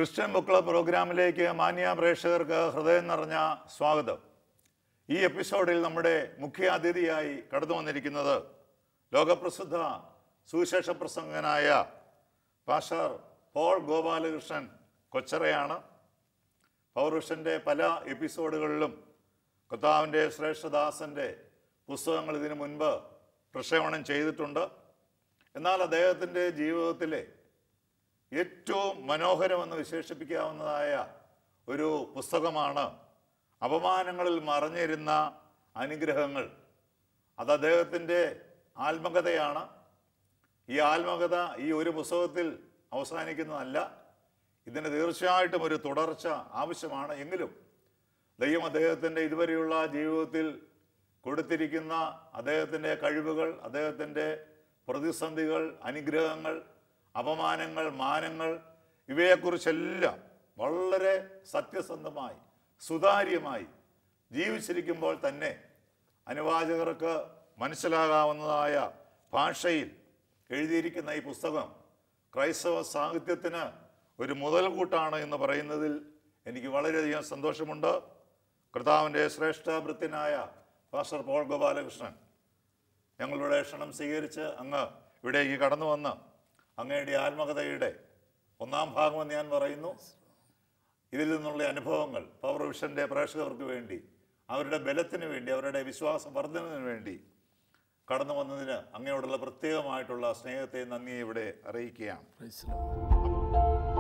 Christian book club പ്രോഗ്രാമിലേക്ക് മാന്യ പ്രേക്ഷകർക്ക് ഹൃദയം നിറഞ്ഞ സ്വാഗതം ഈ എപ്പിസോഡിൽ നമ്മുടെ മുഖ്യ അതിഥിയായി കടന്നു വന്നിരിക്കുന്നത് ലോകപ്രസിദ്ധ സുവിശേഷ പ്രസംഗനായ പാഷർ പോൾ ഗോപാലകൃഷ്ണൻ കൊച്ചറയാണ് പൗരുഷൻ്റെ പല എപ്പിസോഡുകളിലും കർത്താവിൻ്റെ ശ്രേഷ്ഠദാസൻ്റെ പുസ്തകങ്ങൾ ഇതിനു മുൻപ് പ്രക്ഷേപണം ചെയ്തിട്ടുണ്ട് എന്നാൽ അദ്ദേഹത്തിൻ്റെ ജീവിതത്തിലെ ഏറ്റവും മനോഹരമെന്ന് വിശേഷിപ്പിക്കാവുന്നതായ ഒരു പുസ്തകമാണ് അപമാനങ്ങളിൽ മറഞ്ഞിരുന്ന അനുഗ്രഹങ്ങൾ അത് അദ്ദേഹത്തിൻ്റെ ആത്മകഥയാണ് ഈ ആത്മകഥ ഈ ഒരു പുസ്തകത്തിൽ അവസാനിക്കുന്നതല്ല ഇതിന് തീർച്ചയായിട്ടും ഒരു തുടർച്ച ആവശ്യമാണ് എങ്കിലും ദൈവം അദ്ദേഹത്തിൻ്റെ ഇതുവരെയുള്ള ജീവിതത്തിൽ കൊടുത്തിരിക്കുന്ന അദ്ദേഹത്തിൻ്റെ കഴിവുകൾ അദ്ദേഹത്തിൻ്റെ പ്രതിസന്ധികൾ അനുഗ്രഹങ്ങൾ അപമാനങ്ങൾ മാനങ്ങൾ ഇവയെക്കുറിച്ചെല്ലാം വളരെ സത്യസന്ധമായി സുതാര്യമായി ജീവിച്ചിരിക്കുമ്പോൾ തന്നെ അനുവാചകർക്ക് മനസ്സിലാകാവുന്നതായ ഭാഷയിൽ എഴുതിയിരിക്കുന്ന ഈ പുസ്തകം ക്രൈസ്തവ സാഹിത്യത്തിന് ഒരു മുതൽകൂട്ടാണ് എന്ന് പറയുന്നതിൽ എനിക്ക് വളരെയധികം സന്തോഷമുണ്ട് കർത്താവിൻ്റെ ശ്രേഷ്ഠഭൃത്യനായ പാസ്റ്റർ പോൾ ഗോപാലകൃഷ്ണൻ ഞങ്ങളുടെ ക്ഷണം സ്വീകരിച്ച് അങ്ങ് ഇവിടേക്ക് കടന്നു വന്ന് അങ്ങയുടെ ആത്മകഥയുടെ ഒന്നാം ഭാഗമെന്ന് ഞാൻ പറയുന്നു ഇതിൽ നിന്നുള്ള അനുഭവങ്ങൾ പവർ വിഷൻ്റെ പ്രേക്ഷകർക്ക് വേണ്ടി അവരുടെ ബലത്തിന് വേണ്ടി അവരുടെ വിശ്വാസ വർധനത്തിന് വേണ്ടി കടന്നു വന്നതിന് അങ്ങയോടുള്ള പ്രത്യേകമായിട്ടുള്ള സ്നേഹത്തെ നന്ദിയെ ഇവിടെ അറിയിക്കുകയാണ് Praise the Lord.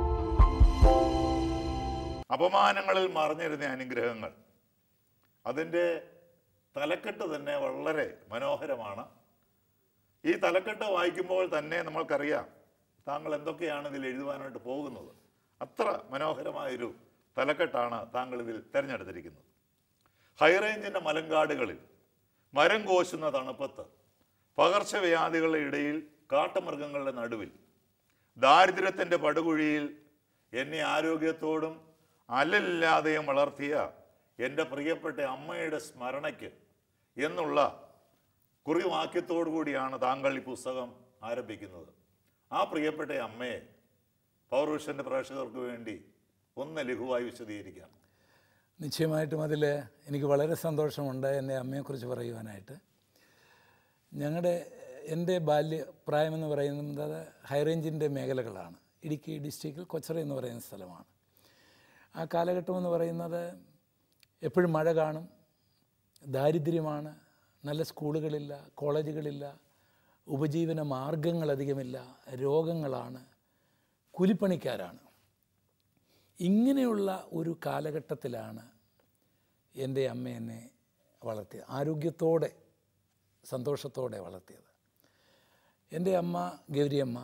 അപമാനങ്ങളിൽ മറഞ്ഞിരുന്ന അനുഗ്രഹങ്ങൾ അതിൻ്റെ തലക്കെട്ട് തന്നെ വളരെ മനോഹരമാണ് ഈ തലക്കെട്ട് വായിക്കുമ്പോൾ തന്നെ നമ്മൾക്കറിയാം താങ്കൾ എന്തൊക്കെയാണ് ഇതിൽ എഴുതുവാനായിട്ട് പോകുന്നത് അത്ര മനോഹരമായൊരു തലക്കെട്ടാണ് താങ്കൾ ഇതിൽ തിരഞ്ഞെടുത്തിരിക്കുന്നത് ഹൈറേഞ്ചിൻ്റെ മലങ്കാടുകളിൽ മരം കോശുന്ന തണുപ്പത്ത് പകർച്ചവ്യാധികളുടെ ഇടയിൽ കാട്ടുമൃഗങ്ങളുടെ നടുവിൽ ദാരിദ്ര്യത്തിൻ്റെ പടുകുഴിയിൽ എന്നെ ആരോഗ്യത്തോടും അലലില്ലാതെയും വളർത്തിയ എൻ്റെ പ്രിയപ്പെട്ട അമ്മയുടെ സ്മരണയ്ക്ക് എന്നുള്ള കുറിവാക്യത്തോടു കൂടിയാണ് താങ്കൾ ഈ പുസ്തകം ആരംഭിക്കുന്നത് ആ പ്രിയപ്പെട്ട അമ്മയെ പൗരുഷൻ്റെ പ്രേക്ഷകർക്ക് വേണ്ടി ഒന്ന് ലഘുവായി വിശദീകരിക്കാം നിശ്ചയമായിട്ടും അതിൽ എനിക്ക് വളരെ സന്തോഷമുണ്ട് എൻ്റെ അമ്മയെക്കുറിച്ച് പറയുവാനായിട്ട് ഞങ്ങളുടെ എൻ്റെ ബാല്യ പ്രായമെന്ന് പറയുന്നത് ഹൈറേഞ്ചിൻ്റെ മേഖലകളാണ് ഇടുക്കി ഡിസ്ട്രിക്റ്റിൽ കൊച്ചറ എന്ന് പറയുന്ന സ്ഥലമാണ് ആ കാലഘട്ടം എന്ന് പറയുന്നത് എപ്പോഴും മഴ കാണും ദാരിദ്ര്യമാണ് നല്ല സ്കൂളുകളില്ല കോളേജുകളില്ല ഉപജീവന മാർഗങ്ങളധികമില്ല രോഗങ്ങളാണ് കൂലിപ്പണിക്കാരാണ് ഇങ്ങനെയുള്ള ഒരു കാലഘട്ടത്തിലാണ് എൻ്റെ അമ്മ എന്നെ വളർത്തിയത് ആരോഗ്യത്തോടെ സന്തോഷത്തോടെ വളർത്തിയത് എൻ്റെ അമ്മ ഗൗരിയമ്മ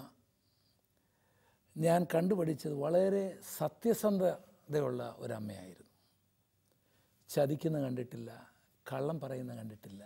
ഞാൻ കണ്ടുപഠിച്ചത് വളരെ സത്യസന്ധതയുള്ള ഒരമ്മയായിരുന്നു ചതിക്കുന്ന കണ്ടിട്ടില്ല കള്ളം പറയുന്ന കണ്ടിട്ടില്ല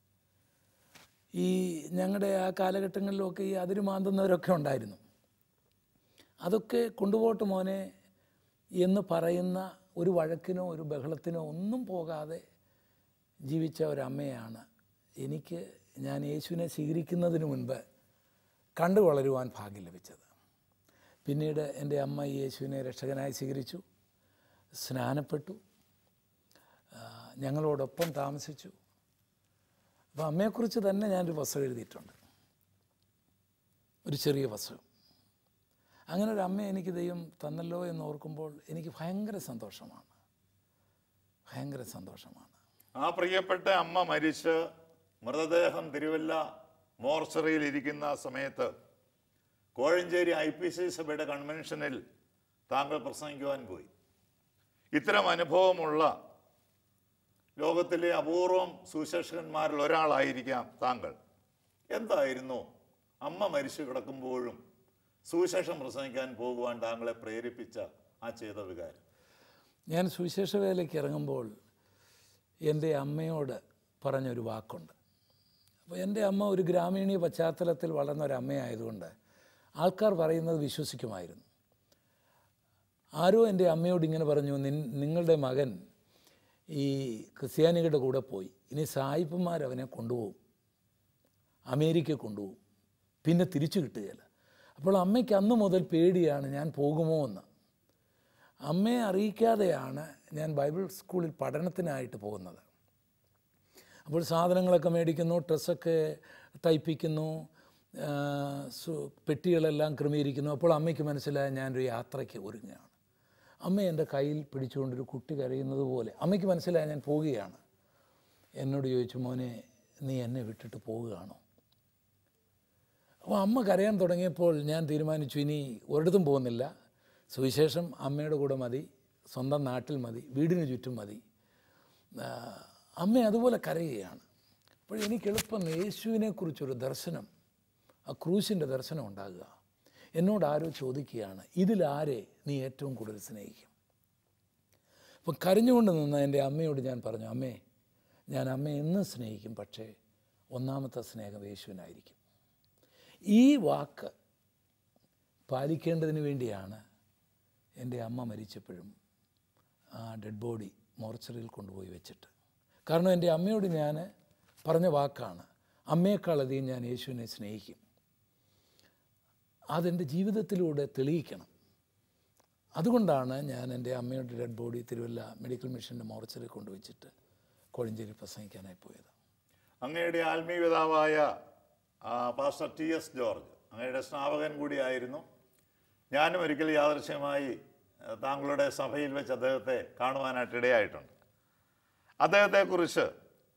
ഈ ഞങ്ങളുടെ ആ കാലഘട്ടങ്ങളിലൊക്കെ ഈ അതിര് മാന്തുന്നവരൊക്കെ ഉണ്ടായിരുന്നു അതൊക്കെ കൊണ്ടുപോട്ട് മോനെ എന്ന് പറയുന്ന ഒരു വഴക്കിനോ ഒരു ബഹളത്തിനോ ഒന്നും പോകാതെ ജീവിച്ച ഒരമ്മയാണ് എനിക്ക് ഞാൻ യേശുവിനെ സ്വീകരിക്കുന്നതിന് മുൻപ് കണ്ടു വളരുവാൻ ഭാഗ്യം ലഭിച്ചത് പിന്നീട് എൻ്റെ അമ്മ ഈ യേശുവിനെ രക്ഷകനായി സ്വീകരിച്ചു സ്നാനപ്പെട്ടു ആ, ഞങ്ങളോടൊപ്പം താമസിച്ചു അപ്പോൾ അമ്മയെക്കുറിച്ച് തന്നെ ഞാനൊരു പുസ്തകം എഴുതിയിട്ടുണ്ട് ഒരു ചെറിയ പുസ്തകം അങ്ങനെ ഒരു അമ്മ എനിക്ക് ദൈവം തന്നല്ലോ എന്ന് ഓർക്കുമ്പോൾ എനിക്ക് ഭയങ്കര സന്തോഷമാണ് ഭയങ്കര സന്തോഷമാണ് ആ പ്രിയപ്പെട്ട അമ്മ മരിച്ച് മൃതദേഹം തിരുവല്ല മോർച്ചറിയിൽ ഇരിക്കുന്ന സമയത്ത് കോഴഞ്ചേരി ഐ പി സി സഭയുടെ കൺവെൻഷനിൽ താങ്കൾ പ്രസംഗിക്കുവാൻ പോയി ഇത്തരം അനുഭവമുള്ള ലോകത്തിലെ അപൂർവം സുശേഷകന്മാരിൽ ഒരാളായിരിക്കാം താങ്കൾ എന്തായിരുന്നു അമ്മ മരിച്ചു കിടക്കുമ്പോഴും സുവിശേഷം പ്രസംഗിക്കാൻ പോകുവാൻ താങ്കളെ പ്രേരിപ്പിച്ച ആ ചെയ്ത വികാരം ഞാൻ സുവിശേഷ വേലയ്ക്ക് ഇറങ്ങുമ്പോൾ എൻ്റെ അമ്മയോട് പറഞ്ഞൊരു വാക്കുണ്ട് അപ്പോൾ എൻ്റെ അമ്മ ഒരു ഗ്രാമീണീയ പശ്ചാത്തലത്തിൽ വളർന്ന ഒരു അമ്മയായതുകൊണ്ട് ആൾക്കാർ പറയുന്നത് വിശ്വസിക്കുമായിരുന്നു ആരോ എൻ്റെ അമ്മയോട് ഇങ്ങനെ പറഞ്ഞു നിൻ നിങ്ങളുടെ മകൻ ഈ ക്രിസ്ത്യാനികളുടെ കൂടെ പോയി ഇനി സായിപ്പന്മാർ അവനെ കൊണ്ടുപോകും അമേരിക്ക കൊണ്ടുപോകും പിന്നെ തിരിച്ചു കിട്ടുകയില്ല അപ്പോൾ അമ്മയ്ക്ക് അന്ന് മുതൽ പേടിയാണ് ഞാൻ പോകുമോ എന്ന് അമ്മയെ അറിയിക്കാതെയാണ് ഞാൻ ബൈബിൾ സ്കൂളിൽ പഠനത്തിനായിട്ട് പോകുന്നത് അപ്പോൾ സാധനങ്ങളൊക്കെ മേടിക്കുന്നു ഡ്രസ്സൊക്കെ തയ്പ്പിക്കുന്നു ആ, സു- പെട്ടികളെല്ലാം ക്രമീകരിക്കുന്നു അപ്പോൾ അമ്മയ്ക്ക് മനസ്സിലായ ഞാനൊരു യാത്രയ്ക്ക് ഒരുങ്ങുകയാണ് അമ്മ എൻ്റെ കയ്യിൽ പിടിച്ചുകൊണ്ടൊരു കുട്ടി കരയുന്നത് പോലെ അമ്മയ്ക്ക് മനസ്സിലായ ഞാൻ പോവുകയാണ് എന്നോട് ചോദിച്ചു മോനെ നീ എന്നെ വിട്ടിട്ട് പോവുകയാണോ അപ്പോൾ അമ്മ കരയാൻ തുടങ്ങിയപ്പോൾ ഞാൻ തീരുമാനിച്ചു ഇനി ഒരിടത്തും പോകുന്നില്ല സുവിശേഷം അമ്മയുടെ കൂടെ മതി സ്വന്തം നാട്ടിൽ മതി വീടിന് ചുറ്റും മതി ആ, അമ്മ അതുപോലെ കരയുകയാണ് അപ്പോൾ എനിക്ക് എളുപ്പം യേശുവിനെക്കുറിച്ചൊരു ദർശനം ആ ക്രൂശിൻ്റെ ദർശനം ഉണ്ടാകുക എന്നോട് ആരോ ചോദിക്കുകയാണ് ഇതിലാരെ നീ ഏറ്റവും കൂടുതൽ സ്നേഹിക്കും അപ്പം കരഞ്ഞുകൊണ്ട് നിന്ന എൻ്റെ അമ്മയോട് ഞാൻ പറഞ്ഞു അമ്മേ ഞാൻ അമ്മയെ എന്നും സ്നേഹിക്കും പക്ഷേ ഒന്നാമത്തെ സ്നേഹം യേശുവിനായിരിക്കും ഈ വാക്ക് പാലിക്കേണ്ടതിന് വേണ്ടിയാണ് എൻ്റെ അമ്മ മരിച്ചപ്പോഴും ആ ഡെഡ് ബോഡി മോർച്ചറിയിൽ കൊണ്ടുപോയി വെച്ചിട്ട് കാരണം എൻ്റെ അമ്മയോട് ഞാൻ പറഞ്ഞ വാക്കാണ് അമ്മയെക്കാളധികം ഞാൻ യേശുവിനെ സ്നേഹിക്കും അതെൻ്റെ ജീവിതത്തിലൂടെ തെളിയിക്കണം അതുകൊണ്ടാണ് ഞാൻ എൻ്റെ അമ്മയുടെ ഡെഡ് ബോഡി തിരുവല്ല മെഡിക്കൽ മിഷൻ്റെ മോർച്ചറിൽ കൊണ്ടുവച്ചിട്ട് കോഴഞ്ചേരി പ്രസംഗിക്കാനായി പോയത് അങ്ങയുടെ ആത്മീയ പിതാവായ ആ, പാസ്റ്റർ ടി എസ് ജോർജ് അങ്ങയുടെ സ്നാപകൻ കൂടിയായിരുന്നു ഞാനും ഒരിക്കൽ യാദൃശ്യമായി ആ, താങ്കളുടെ സഭയിൽ വെച്ച് അദ്ദേഹത്തെ കാണുവാനായിട്ട് ഇടയായിട്ടുണ്ട് അദ്ദേഹത്തെക്കുറിച്ച്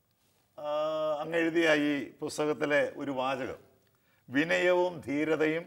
ആ, അങ്ങ് എഴുതിയ ഈ പുസ്തകത്തിലെ ഒരു വാചകം വിനയവും ധീരതയും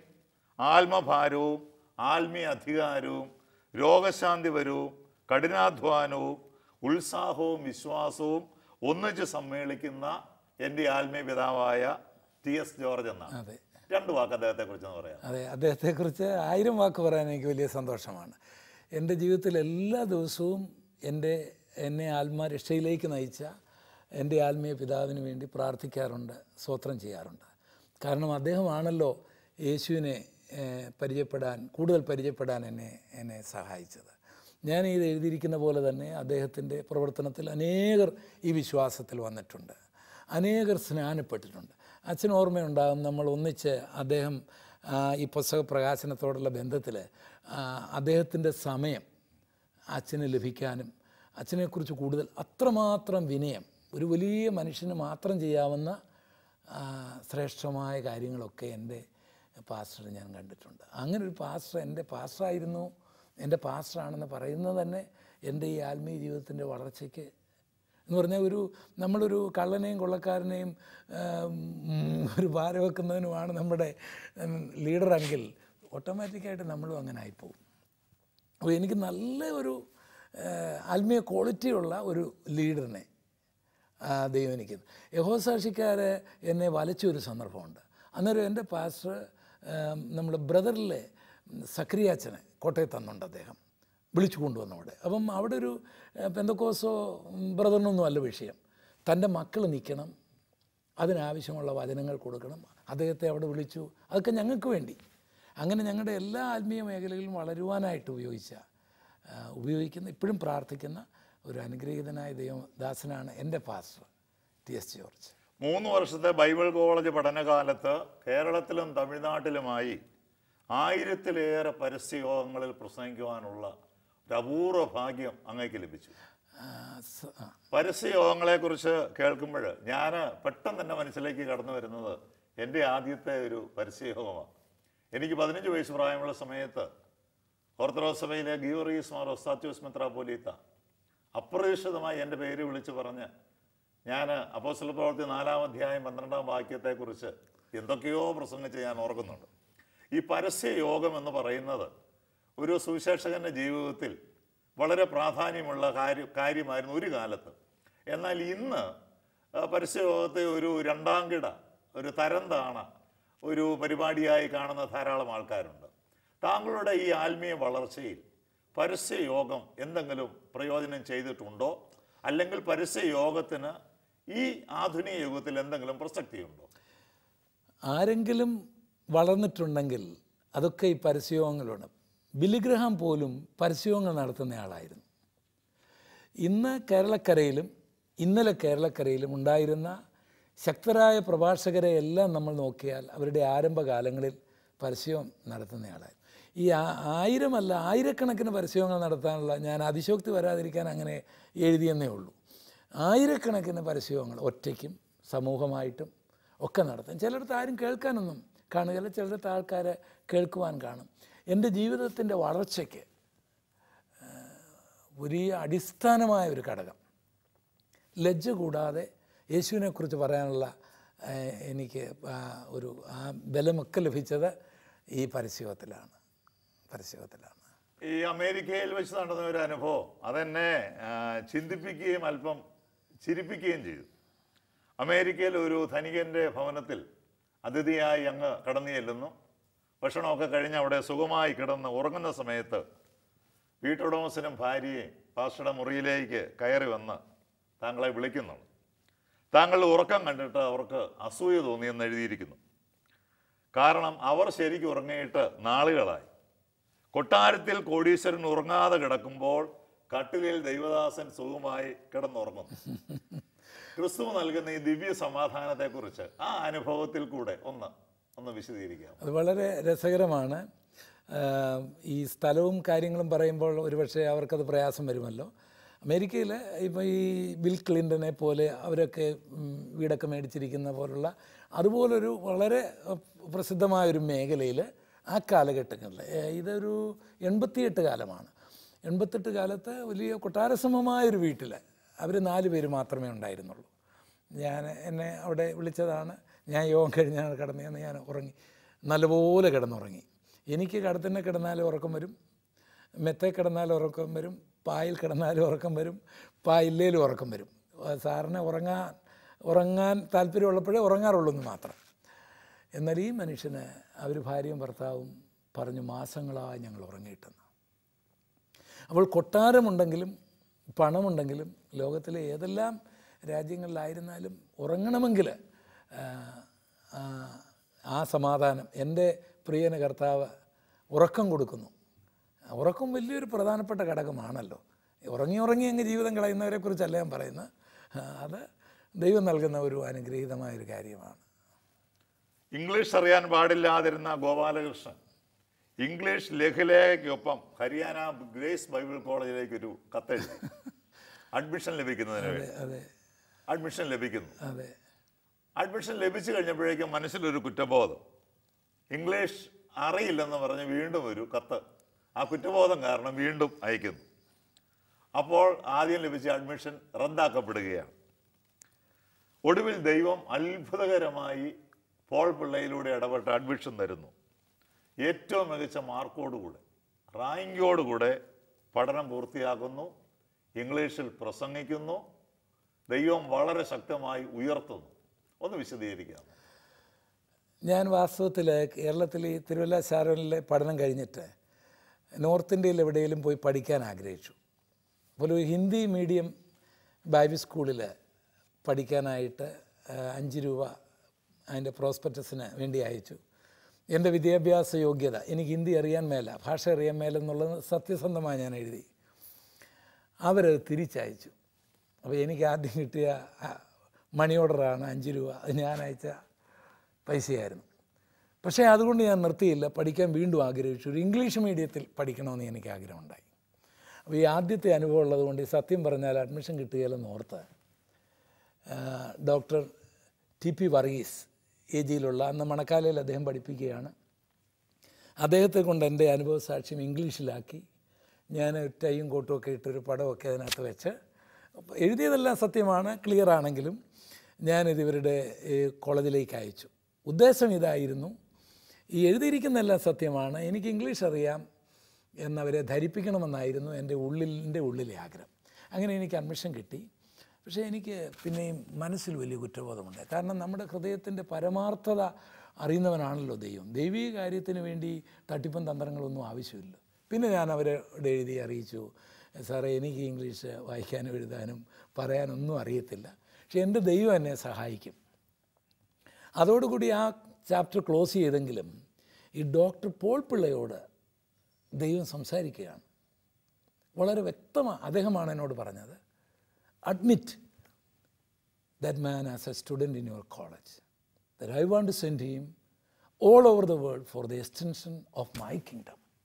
ആത്മഭാരവും ആത്മീയ അധികാരവും രോഗശാന്തിപരവും കഠിനാധ്വാനവും ഉത്സാഹവും വിശ്വാസവും ഒന്നിച്ച് സമ്മേളിക്കുന്ന എൻ്റെ ആത്മീയ പിതാവായ ടി എസ് ജോർജ് എന്നാണ് അതെ രണ്ട് വാക്ക് അദ്ദേഹത്തെക്കുറിച്ച് എന്ന് പറയാം അതെ അദ്ദേഹത്തെക്കുറിച്ച് ആയിരം വാക്ക് പറയാൻ എനിക്ക് വലിയ സന്തോഷമാണ് എൻ്റെ ജീവിതത്തിൽ എല്ലാ ദിവസവും എൻ്റെ എന്നെ ആത്മാരക്ഷയിലേക്ക് നയിച്ച എൻ്റെ ആത്മീയ പിതാവിന് വേണ്ടി പ്രാർത്ഥിക്കാറുണ്ട് സ്തോത്രം ചെയ്യാറുണ്ട് കാരണം അദ്ദേഹമാണല്ലോ യേശുവിനെ ഏഹ്, പരിചയപ്പെടാൻ കൂടുതൽ പരിചയപ്പെടാൻ എന്നെ എന്നെ സഹായിച്ചത് ഞാൻ ഇത് എഴുതിയിരിക്കുന്ന പോലെ തന്നെ അദ്ദേഹത്തിൻ്റെ പ്രവർത്തനത്തിൽ അനേകർ ഈ വിശ്വാസത്തിൽ വന്നിട്ടുണ്ട് അനേകർ സ്നാനപ്പെട്ടിട്ടുണ്ട് അച്ഛന് ഓർമ്മയുണ്ടാകും നമ്മൾ ഒന്നിച്ച് അദ്ദേഹം ആ, ഈ പുസ്തക പ്രകാശനത്തോടുള്ള ബന്ധത്തിൽ അദ്ദേഹത്തിൻ്റെ സമയം അച്ഛന് ലഭിക്കാനും അച്ഛനെക്കുറിച്ച് കൂടുതൽ അത്രമാത്രം വിനയം ഒരു വലിയ മനുഷ്യന് മാത്രം ചെയ്യാവുന്ന ആ, ശ്രേഷ്ഠമായ കാര്യങ്ങളൊക്കെ എൻ്റെ പാസ്റ്റർ ഞാൻ കണ്ടിട്ടുണ്ട് അങ്ങനെ ഒരു പാസ്റ്റർ എൻ്റെ പാസ്റ്ററായിരുന്നു എൻ്റെ പാസ്റ്ററാണെന്ന് പറയുന്നത് തന്നെ എൻ്റെ ഈ ആത്മീയ ജീവിതത്തിൻ്റെ വളർച്ചയ്ക്ക് എന്ന് പറഞ്ഞാൽ ഒരു നമ്മളൊരു കള്ളനെയും കൊള്ളക്കാരനെയും ആം, ഒരു ഭാര വെക്കുന്നതിനുമാണ് നമ്മുടെ ലീഡറെങ്കിൽ ഓട്ടോമാറ്റിക്കായിട്ട് നമ്മളും അങ്ങനെ ആയിപ്പോവും അപ്പോൾ എനിക്ക് നല്ല ഒരു ആ, ആത്മീയ ക്വാളിറ്റിയുള്ള ഒരു ലീഡറിനെ ആ, ദൈവം എനിക്ക് യഹോസാക്ഷിക്കാരെ എന്നെ വലച്ച ഒരു സന്ദർഭമുണ്ട് അന്നേരം എൻ്റെ പാസ്റ്റർ നമ്മുടെ ബ്രദറിലെ സക്രിയാച്ചനെ കോട്ടയത്ത് തന്നുണ്ട് അദ്ദേഹം വിളിച്ചു കൊണ്ടുവന്നു അവിടെ അപ്പം അവിടെ ഒരു ഏഹ്, പെന്തക്കോസോ ഉം, ബ്രദറിനൊന്നും അല്ല വിഷയം തൻ്റെ മക്കൾ നിൽക്കണം അതിനാവശ്യമുള്ള വചനങ്ങൾ കൊടുക്കണം അദ്ദേഹത്തെ അവിടെ വിളിച്ചു അതൊക്കെ ഞങ്ങൾക്ക് വേണ്ടി അങ്ങനെ ഞങ്ങളുടെ എല്ലാ ആത്മീയ മേഖലകളിലും വളരുവാനായിട്ട് ഉപയോഗിച്ച ആ, ഉപയോഗിക്കുന്ന ഇപ്പോഴും പ്രാർത്ഥിക്കുന്ന ഒരു അനുഗ്രഹീതനായ ദൈവദാസനാണ് എൻ്റെ പാസ്റ്റർ ടി എസ് ജോർജ് മൂന്ന് വർഷത്തെ ബൈബിൾ കോളേജ് പഠനകാലത്ത് കേരളത്തിലും തമിഴ്നാട്ടിലുമായി ആയിരത്തിലേറെ പരസ്യയോഗങ്ങളിൽ പ്രസംഗിക്കുവാനുള്ള ഒരു അപൂർവ ഭാഗ്യം അങ്ങേക്ക് ലഭിച്ചു ആ, സ- ആ, പരസ്യയോഗങ്ങളെക്കുറിച്ച് കേൾക്കുമ്പോൾ ഞാൻ പെട്ടെന്ന് തന്നെ മനസ്സിലേക്ക് കടന്നു വരുന്നത് എൻ്റെ ആദ്യത്തെ ഒരു പരസ്യയോഗമാണ് എനിക്ക് പതിനഞ്ച് വയസ്സ് പ്രായമുള്ള സമയത്ത് ഓർത്തഡോക്സ് സഭയിലെ ഗീവറീസ് മാർ ഒസ്താത്യോസ് മെത്രാപോലീത്ത അപ്രതീക്ഷിതമായി എൻ്റെ പേര് വിളിച്ച് പറഞ്ഞ് ഞാൻ അപ്പോസ്തല പ്രവർത്തി നാലാം അധ്യായം പന്ത്രണ്ടാം വാക്യത്തെക്കുറിച്ച് എന്തൊക്കെയോ പ്രസംഗിച്ച് ഞാൻ ഓർക്കുന്നുണ്ട് ഈ പരസ്യ യോഗം എന്ന് പറയുന്നത് ഒരു സുവിശേഷകൻ്റെ ജീവിതത്തിൽ വളരെ പ്രാധാന്യമുള്ള കാര്യം കാര്യമായിരുന്നു ഒരു കാലത്ത് എന്നാൽ ഇന്ന് ആ, പരസ്യയോഗത്തെ ഒരു രണ്ടാം കിട ഒരു തരം താണ ഒരു പരിപാടിയായി കാണുന്ന ധാരാളം ആൾക്കാരുണ്ട് താങ്കളുടെ ഈ ആത്മീയ വളർച്ചയിൽ പരസ്യയോഗം എന്തെങ്കിലും പ്രയോജനം ചെയ്തിട്ടുണ്ടോ അല്ലെങ്കിൽ പരസ്യയോഗത്തിന് ഈ ആധുനിക യുഗത്തിൽ എന്തെങ്കിലും പ്രസക്തിയുണ്ടോ ആരെങ്കിലും വളർന്നിട്ടുണ്ടെങ്കിൽ അതൊക്കെ ഈ പരസ്യയോഗങ്ങളുണ്ട് ബിലിഗ്രഹാം പോലും പരസ്യയോഗങ്ങൾ നടത്തുന്നയാളായിരുന്നു ഇന്ന് കേരളക്കരയിലും ഇന്നലെ കേരളക്കരയിലും ഉണ്ടായിരുന്ന ശക്തരായ പ്രഭാഷകരെ എല്ലാം നമ്മൾ നോക്കിയാൽ അവരുടെ ആരംഭകാലങ്ങളിൽ പരസ്യം നടത്തുന്നയാളായിരുന്നു ഈ ആ- ആയിരമല്ല ആയിരക്കണക്കിന് പരസ്യങ്ങൾ നടത്താനുള്ള ഞാൻ അതിശോക്തി വരാതിരിക്കാൻ അങ്ങനെ എഴുതിയെന്നേ ഉള്ളൂ ആയിരക്കണക്കിന് പരസ്യങ്ങൾ ഒറ്റയ്ക്കും സമൂഹമായിട്ടും ഒക്കെ നടത്തും ചിലയിടത്ത് ആരും കേൾക്കാനൊന്നും കാണുകയില്ല ചിലയിടത്ത് ആൾക്കാരെ കേൾക്കുവാൻ കാണും എൻ്റെ ജീവിതത്തിൻ്റെ വളർച്ചയ്ക്ക് ആ, വലിയ അടിസ്ഥാനമായ ഒരു ഘടകം ലജ്ജ കൂടാതെ യേശുവിനെക്കുറിച്ച് പറയാനുള്ള ആ, എനിക്ക് ആ ഒരു ആ ബലമൊക്കെ ലഭിച്ചത് ഈ പരസ്യത്തിലാണ് പരസ്യത്തിലാണ് ഈ അമേരിക്കയിൽ വെച്ച് നടന്ന ഒരു അനുഭവം അതെന്നെ ആ, ചിന്തിപ്പിക്കുകയും അല്പം ചിരിപ്പിക്കുകയും ചെയ്തു അമേരിക്കയിൽ ഒരു ധനികന്റെ ഭവനത്തിൽ അതിഥിയായി അങ്ങ് കടന്നു ചെല്ലുന്നു ഭക്ഷണമൊക്കെ കഴിഞ്ഞ് അവിടെ സുഖമായി കിടന്ന് ഉറങ്ങുന്ന സമയത്ത് വീട്ടുടമസ്ഥനും ഭാര്യയും പാസ്റ്ററുടെ മുറിയിലേക്ക് കയറി വന്ന് താങ്കളെ വിളിക്കുന്നു താങ്കളുടെ ഉറക്കം കണ്ടിട്ട് അവർക്ക് അസൂയ തോന്നിയെന്ന് എഴുതിയിരിക്കുന്നു കാരണം അവർ ശരിക്കും ഉറങ്ങിയിട്ട് നാളുകളായി കൊട്ടാരത്തിൽ കോടീശ്വരൻ ഉറങ്ങാതെ കിടക്കുമ്പോൾ കട്ടിലിൽ ദൈവദാസൻ സുഖമായി കിടന്നുറങ്ങുന്നു ക്രിസ്തു നൽകുന്ന ഈ ദിവ്യ സമാധാനത്തെക്കുറിച്ച് ആ അനുഭവത്തിൽ കൂടെ ഒന്ന് ഒന്ന് വിശദീകരിക്കാം അത് വളരെ രസകരമാണ് ആഹ് ഈ സ്ഥലവും കാര്യങ്ങളും പറയുമ്പോൾ ഒരുപക്ഷെ അവർക്കത് പ്രയാസം വരുമല്ലോ അമേരിക്കയിൽ ഇപ്പോൾ ഈ ബിൽ ക്ലിൻ്റനെ പോലെ അവരൊക്കെ ഉം, വീടൊക്കെ മേടിച്ചിരിക്കുന്ന പോലുള്ള അതുപോലൊരു വളരെ അഹ്, പ്രസിദ്ധമായൊരു മേഖലയിൽ ആ കാലഘട്ടങ്ങളിൽ ഏഹ്, ഇതൊരു എൺപത്തിയെട്ട് കാലമാണ് എൺപത്തെട്ട് കാലത്ത് വലിയ കൊട്ടാരസമമായൊരു വീട്ടിൽ അവർ നാല് പേര് മാത്രമേ ഉണ്ടായിരുന്നുള്ളൂ ഞാൻ എന്നെ അവിടെ വിളിച്ചതാണ് ഞാൻ യോഗം കഴിഞ്ഞാണ് കിടന്നതെന്ന് ഞാൻ ഉറങ്ങി നല്ലപോലെ കിടന്നുറങ്ങി എനിക്ക് കടത്തിനെ കിടന്നാലും ഉറക്കം വരും മെത്തെ കിടന്നാലും ഉറക്കം വരും പായിൽ കിടന്നാലും ഉറക്കം വരും പായില്ലേലും ഉറക്കം വരും ആ, സാറിന് ഉറങ്ങാൻ ഉറങ്ങാൻ താല്പര്യമുള്ളപ്പോഴേ ഉറങ്ങാറുള്ളൂ എന്ന് മാത്രം എന്നാൽ ഈ മനുഷ്യന് അവർ ഭാര്യയും ഭർത്താവും പറഞ്ഞു മാസങ്ങളായി ഞങ്ങൾ ഉറങ്ങിയിട്ടെന്ന് അപ്പോൾ കൊട്ടാരമുണ്ടെങ്കിലും പണമുണ്ടെങ്കിലും ലോകത്തിലെ ഏതെല്ലാം രാജ്യങ്ങളിലായിരുന്നാലും ഉറങ്ങണമെങ്കിൽ ആ, ആ, ആ സമാധാനം എൻ്റെ പ്രിയന കർത്താവ് ഉറക്കം കൊടുക്കുന്നു ഉറക്കം വലിയൊരു പ്രധാനപ്പെട്ട ഘടകമാണല്ലോ ഉറങ്ങി ഉറങ്ങി അങ്ങ് ജീവിതം കളയുന്നവരെ കുറിച്ചല്ല ഞാൻ പറയുന്നത് ആ, അത് ദൈവം നൽകുന്ന ഒരു അനുഗ്രഹീതമായ ഒരു കാര്യമാണ് ഇംഗ്ലീഷ് അറിയാൻ പാടില്ലാതിരുന്ന ഗോപാലകൃഷ്ണൻ ഇംഗ്ലീഷ് ലഘുലേഖയ്ക്കൊപ്പം ഹരിയാന ഗ്രേസ് ബൈബിൾ കോളേജിലേക്ക് ഒരു കത്തെഴുതി അഡ്മിഷൻ ലഭിക്കുന്നതിന് വേണ്ടി അതെ അഡ്മിഷൻ ലഭിക്കുന്നു അതെ അഡ്മിഷൻ ലഭിച്ചു കഴിഞ്ഞപ്പോഴേക്കും മനസ്സിലൊരു കുറ്റബോധം ഇംഗ്ലീഷ് അറിയില്ലെന്ന് പറഞ്ഞ് വീണ്ടും ഒരു കത്ത് ആ കുറ്റബോധം കാരണം വീണ്ടും അയക്കുന്നു അപ്പോൾ ആദ്യം ലഭിച്ച അഡ്മിഷൻ റദ്ദാക്കപ്പെടുകയാണ് ഒടുവിൽ ദൈവം അത്ഭുതകരമായി പോൾ പിള്ളയിലൂടെ ഇടപെട്ട് അഡ്മിഷൻ തരുന്നു ഏറ്റവും മികച്ച മാർക്കോടുകൂടെ റാങ്കിയോടുകൂടെ പഠനം പൂർത്തിയാക്കുന്നു ഇംഗ്ലീഷിൽ പ്രസംഗിക്കുന്നു ദൈവം വളരെ ശക്തമായി ഉയർത്തുന്നു ഒന്ന് വിശദീകരിക്കാം ഞാൻ വാസ്തവത്തിൽ കേരളത്തിൽ ഈ തിരുവല്ല ശാരോനിലെ പഠനം കഴിഞ്ഞിട്ട് നോർത്ത് ഇന്ത്യയിൽ എവിടെയെങ്കിലും പോയി പഠിക്കാൻ ആഗ്രഹിച്ചു അപ്പോൾ ഒരു ഹിന്ദി മീഡിയം ബൈബിൾ സ്കൂളിൽ പഠിക്കാനായിട്ട് ആ, അഞ്ച് രൂപ അതിൻ്റെ പ്രോസ്പെക്ടസിന് വേണ്ടി അയച്ചു എൻ്റെ വിദ്യാഭ്യാസ യോഗ്യത എനിക്ക് ഹിന്ദി അറിയാൻ മേല ഭാഷ അറിയാൻ മേലെന്നുള്ളത് സത്യസന്ധമായി ഞാൻ എഴുതി അവരത് തിരിച്ചയച്ചു അപ്പോൾ എനിക്ക് ആദ്യം കിട്ടിയ ആ, മണി ഓർഡറാണ് അഞ്ച് രൂപ അത് ഞാൻ അയച്ച പൈസയായിരുന്നു പക്ഷേ അതുകൊണ്ട് ഞാൻ നിർത്തിയില്ല പഠിക്കാൻ വീണ്ടും ആഗ്രഹിച്ചു ഒരു ഇംഗ്ലീഷ് മീഡിയത്തിൽ പഠിക്കണമെന്ന് എനിക്ക് ആഗ്രഹമുണ്ടായി അപ്പോൾ ഈ ആദ്യത്തെ അനുഭവം ഉള്ളതുകൊണ്ട് ഈ സത്യം പറഞ്ഞാൽ അഡ്മിഷൻ കിട്ടുകയില്ലെന്ന് ഓർത്ത് ആ, doctor T P Varghese A ജിയിലുള്ള അന്ന് മണക്കാലയിൽ അദ്ദേഹം പഠിപ്പിക്കുകയാണ് അദ്ദേഹത്തെ കൊണ്ട് എൻ്റെ അനുഭവ സാക്ഷ്യം ഇംഗ്ലീഷിലാക്കി ഞാൻ ടൈയും കോട്ടും ഒക്കെ ഇട്ടൊരു പടമൊക്കെ അതിനകത്ത് വെച്ച് അപ്പോൾ എഴുതിയതെല്ലാം സത്യമാണ് ക്ലിയർ ആണെങ്കിലും ഞാനിത് ഇവരുടെ ഈ കോളേജിലേക്ക് അയച്ചു ഉദ്ദേശം ഇതായിരുന്നു ഈ എഴുതിയിരിക്കുന്നതെല്ലാം സത്യമാണ് എനിക്ക് ഇംഗ്ലീഷ് അറിയാം എന്നവരെ ധരിപ്പിക്കണമെന്നായിരുന്നു എൻ്റെ ഉള്ളിൻ്റെ ഉള്ളിലെ ആഗ്രഹം അങ്ങനെ എനിക്ക് അഡ്മിഷൻ കിട്ടി പക്ഷേ എനിക്ക് പിന്നെയും മനസ്സിൽ വലിയ കുറ്റബോധമുണ്ട് കാരണം നമ്മുടെ ഹൃദയത്തിൻ്റെ പരമാർത്ഥത അറിയുന്നവനാണല്ലോ ദൈവം ദൈവീക കാര്യത്തിന് വേണ്ടി തട്ടിപ്പും തന്ത്രങ്ങളൊന്നും ആവശ്യമില്ല പിന്നെ ഞാൻ അവരോട് എഴുതി അറിയിച്ചു സാറേ എനിക്ക് ഇംഗ്ലീഷ് വായിക്കാനും എഴുതാനും പറയാനൊന്നും അറിയത്തില്ല പക്ഷെ എൻ്റെ ദൈവം എന്നെ സഹായിക്കും അതോടുകൂടി ആ ചാപ്റ്റർ ക്ലോസ് ചെയ്തെങ്കിലും ഈ ഡോക്ടർ പോൾ പിള്ളയോട് ദൈവം സംസാരിക്കുകയാണ് വളരെ വ്യക്തമാണ് അദ്ദേഹമാണ് എന്നോട് പറഞ്ഞത് admit that man as a student in your college that I want to send him all over the world for the extension of my kingdom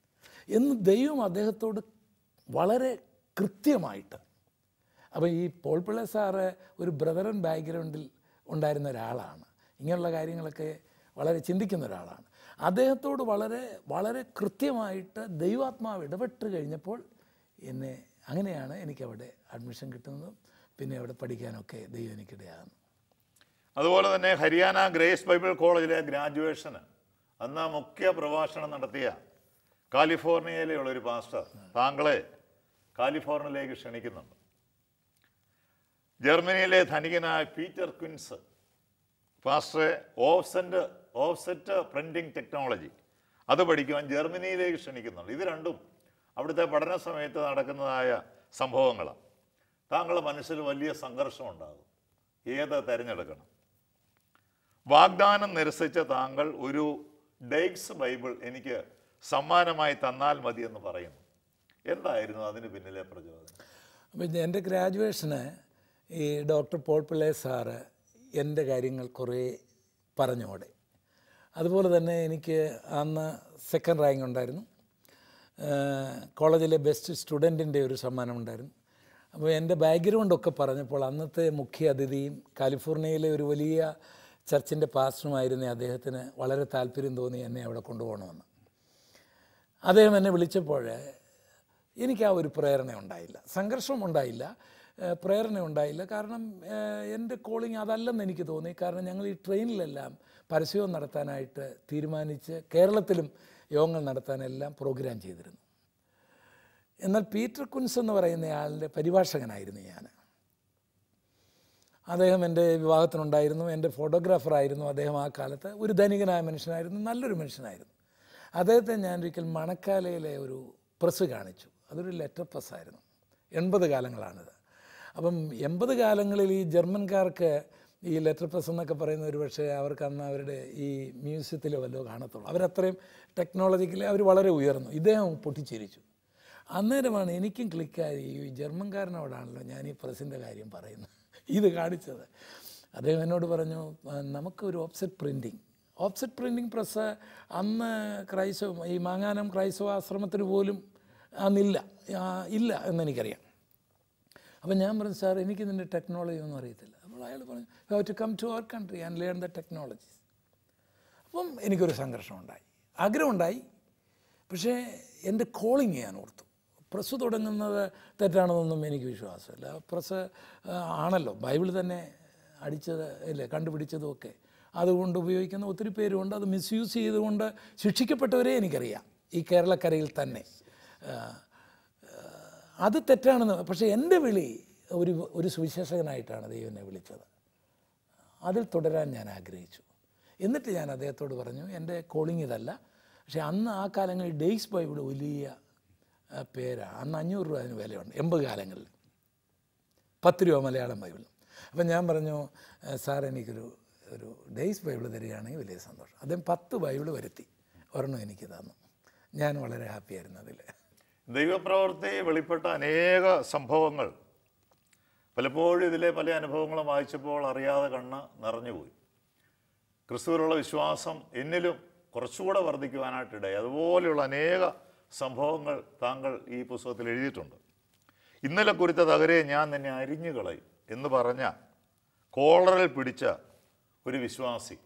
എന്ന് ദൈവം അദ്ദേഹത്തോട് വളരെ കൃത്യമായിട്ട് അപ്പോൾ ഈ പോൾ പിള്ള സാറ് ഒരു ബ്രദറൻ ബാക്ക്ഗ്രൗണ്ടിൽ ഉണ്ടായിരുന്ന ഒരാളാണ് ഇങ്ങനെയുള്ള കാര്യങ്ങളൊക്കെ വളരെ ചിന്തിക്കുന്ന ഒരാളാണ് അദ്ദേഹത്തോട് വളരെ വളരെ കൃത്യമായിട്ട് ദൈവാത്മാവ് ഇടപെട്ട് കഴിഞ്ഞപ്പോൾ എന്നെ അങ്ങനെയാണ് എനിക്കവിടെ അഡ്മിഷൻ കിട്ടുന്നതും പിന്നെ അവിടെ പഠിക്കാനൊക്കെ ദൈവം എനിക്കിടയാകുന്നു അതുപോലെ തന്നെ ഹരിയാന ഗ്രേസ് ബൈബിൾ കോളേജിലെ ഗ്രാജുവേഷന് അന്ന് മുഖ്യ പ്രഭാഷണം നടത്തിയ കാലിഫോർണിയയിലുള്ള ഒരു പാസ്റ്റർ താങ്കളെ കാലിഫോർണിയയിലേക്ക് ക്ഷണിക്കുന്നുണ്ട് ജർമ്മനിയിലെ ധനികനായ പീറ്റർ ക്വിൻസ് പാസ്റ്ററെ ഓഫ്സെറ്റ് ഓഫ്സെറ്റ് പ്രിന്റിംഗ് ടെക്നോളജി അത് പഠിക്കുവാൻ ജർമ്മനിയിലേക്ക് ക്ഷണിക്കുന്നുണ്ട് ഇത് രണ്ടും അവിടുത്തെ പഠന സമയത്ത് നടക്കുന്നതായ സംഭവങ്ങളാണ് താങ്കളുടെ മനസ്സിൽ വലിയ സംഘർഷം ഉണ്ടാകും ഏത് തിരഞ്ഞെടുക്കണം വാഗ്ദാനം നിരസിച്ച താങ്കൾ ഒരു ഡെയ്ക്സ് ബൈബിൾ എനിക്ക് സമ്മാനമായി തന്നാൽ മതി എന്ന് പറയുന്നു എന്തായിരുന്നു അതിന് പിന്നിലെ പ്രചോദനം അപ്പം എൻ്റെ ഗ്രാജുവേഷന് ഈ ഡോക്ടർ പോൾ പിള്ളേ സാറ് എൻ്റെ കാര്യങ്ങൾ കുറേ പറഞ്ഞോടെ അതുപോലെ തന്നെ എനിക്ക് അന്ന് സെക്കൻഡ് റാങ്ക് ഉണ്ടായിരുന്നു ഏഹ് കോളേജിലെ ബെസ്റ്റ് സ്റ്റുഡൻറ്റിൻ്റെ ഒരു സമ്മാനം ഉണ്ടായിരുന്നു അപ്പോൾ എൻ്റെ ബാക്ക്ഗ്രൗണ്ടൊക്കെ പറഞ്ഞപ്പോൾ അന്നത്തെ മുഖ്യ അതിഥിയും കാലിഫോർണിയയിലെ ഒരു വലിയ ചർച്ചിൻ്റെ പാസ്റ്ററുമായിരുന്ന അദ്ദേഹത്തിന് വളരെ താല്പര്യം തോന്നി എന്നെ അവിടെ കൊണ്ടുപോകണമെന്ന് അദ്ദേഹം എന്നെ വിളിച്ചപ്പോൾ എനിക്ക് ആ ഒരു പ്രേരണ ഉണ്ടായില്ല സംഘർഷം ഉണ്ടായില്ല ഏഹ് പ്രേരണ ഉണ്ടായില്ല കാരണം ഏഹ് എൻ്റെ കോളിംഗ് അതല്ലെന്ന് എനിക്ക് തോന്നി കാരണം ഞങ്ങൾ ഈ ട്രെയിനിലെല്ലാം പരസ്യവും നടത്താനായിട്ട് തീരുമാനിച്ച് കേരളത്തിലും യോഗങ്ങൾ നടത്താനെല്ലാം പ്രോഗ്രാം ചെയ്തിരുന്നു എന്നാൽ പീറ്റർ കുൻസ് എന്ന് പറയുന്ന ആളിൻ്റെ പരിഭാഷകനായിരുന്നു ഞാൻ അദ്ദേഹം എൻ്റെ വിവാഹത്തിനുണ്ടായിരുന്നു എൻ്റെ ഫോട്ടോഗ്രാഫറായിരുന്നു അദ്ദേഹം ആ കാലത്ത് ഒരു ധനികനായ മനുഷ്യനായിരുന്നു നല്ലൊരു മനുഷ്യനായിരുന്നു അദ്ദേഹത്തെ ഞാൻ ഒരിക്കൽ മണക്കാലയിലെ ഒരു പ്രസ് കാണിച്ചു അതൊരു ലെറ്റർ പ്രസ്സായിരുന്നു എൺപത് കാലങ്ങളാണിത് അപ്പം എൺപത് കാലങ്ങളിൽ ഈ ജർമ്മൻകാർക്ക് ഈ ലെറ്റർ പ്രസ് എന്നൊക്കെ പറയുന്ന ഒരു പക്ഷേ അവർക്ക് അന്ന് അവരുടെ ഈ മ്യൂസിയത്തിലോ വല്ലതോ കാണത്തുള്ളൂ അവരത്രയും ടെക്നോളജിക്കലി അവർ വളരെ ഉയർന്നു ഇദ്ദേഹം പൊട്ടിച്ചിരിച്ചു അന്നേരമാണ് എനിക്കും ക്ലിക്കായി ഈ ജർമ്മൻകാരനോടാണല്ലോ ഞാൻ ഈ പ്രസിൻ്റെ കാര്യം പറയുന്നത് ഇത് കാണിച്ചത് അദ്ദേഹം എന്നോട് പറഞ്ഞു "ആ, നമുക്കൊരു offset printing offset printing press അന്ന് ക്രൈസ്തവ ഈ മാങ്ങാനം ക്രൈസ്തവ ആശ്രമത്തിന് പോലും അന്നില്ല ആ, ഇല്ല എന്നെനിക്കറിയാം അപ്പം ഞാൻ പറഞ്ഞു സാർ എനിക്ക് ഇതിൻ്റെ ടെക്നോളജി ഒന്നും അറിയത്തില്ല അപ്പോൾ അയാൾ പറഞ്ഞു you have to come to our country and learn the technologies അപ്പം എനിക്കൊരു സംഘർഷം ഉണ്ടായി ആഗ്രഹമുണ്ടായി പക്ഷേ എൻ്റെ കോളിങ് ഞാൻ ഓർത്തു പ്രസ് തുടങ്ങുന്നത് തെറ്റാണെന്നൊന്നും എനിക്ക് വിശ്വാസമില്ല പ്രസ് ആ, ആണല്ലോ ബൈബിൾ തന്നെ അടിച്ചത് അല്ലേ കണ്ടുപിടിച്ചതും ഒക്കെ അതുകൊണ്ട് ഉപയോഗിക്കുന്ന ഒത്തിരി പേരുണ്ട് അത് മിസ്യൂസ് ചെയ്തുകൊണ്ട് ശിക്ഷിക്കപ്പെട്ടവരെ എനിക്കറിയാം ഈ കേരളക്കരയിൽ തന്നെ ആ, അത് തെറ്റാണെന്ന് പക്ഷേ എൻ്റെ വിളി ഒരു ഒരു സുവിശേഷകനായിട്ടാണ് ദൈവം എന്നെ വിളിച്ചത് അതിൽ തുടരാൻ ഞാൻ ആഗ്രഹിച്ചു എന്നിട്ട് ഞാൻ അദ്ദേഹത്തോട് പറഞ്ഞു എൻ്റെ കോളിംഗ് ഇതല്ല പക്ഷേ അന്ന് ആ കാലങ്ങളിൽ ഡെയ്സ് ബൈബിൾ വലിയ ആ, പേരാണ് അന്ന് അഞ്ഞൂറ് രൂപ അതിന് വിലയുണ്ട് എൺപത് കാലങ്ങളിൽ പത്ത് രൂപ മലയാളം ബൈബിൾ അപ്പം ഞാൻ പറഞ്ഞു "ഏ, സാർ എനിക്കൊരു ഒരു ഡെയ്സ് ബൈബിൾ തരികയാണെങ്കിൽ വലിയ സന്തോഷം അദ്ദേഹം പത്ത് ബൈബിൾ വരുത്തി ഒരെണ്ണം എനിക്ക് തന്നു ഞാൻ വളരെ ഹാപ്പിയായിരുന്നു അതിൽ ദൈവപ്രവൃത്തി വെളിപ്പെട്ട അനേക സംഭവങ്ങൾ പലപ്പോഴും ഇതിലെ പല അനുഭവങ്ങളും വായിച്ചപ്പോൾ അറിയാതെ കണ്ണ് നിറഞ്ഞുപോയി ക്രിസ്തുവിലുള്ള വിശ്വാസം എന്നിലും കുറച്ചുകൂടെ വർദ്ധിക്കുവാനായിട്ടിടയായി അതുപോലെയുള്ള അനേക സംഭവങ്ങൾ താങ്കൾ ഈ പുസ്തകത്തിൽ എഴുതിയിട്ടുണ്ട് ഇന്നലെ കുറിത്ത തകരെ ഞാൻ നിന്നെ അരിഞ്ഞു കളയും എന്ന് പറഞ്ഞ കോളറിൽ പിടിച്ച ഒരു വിശ്വാസി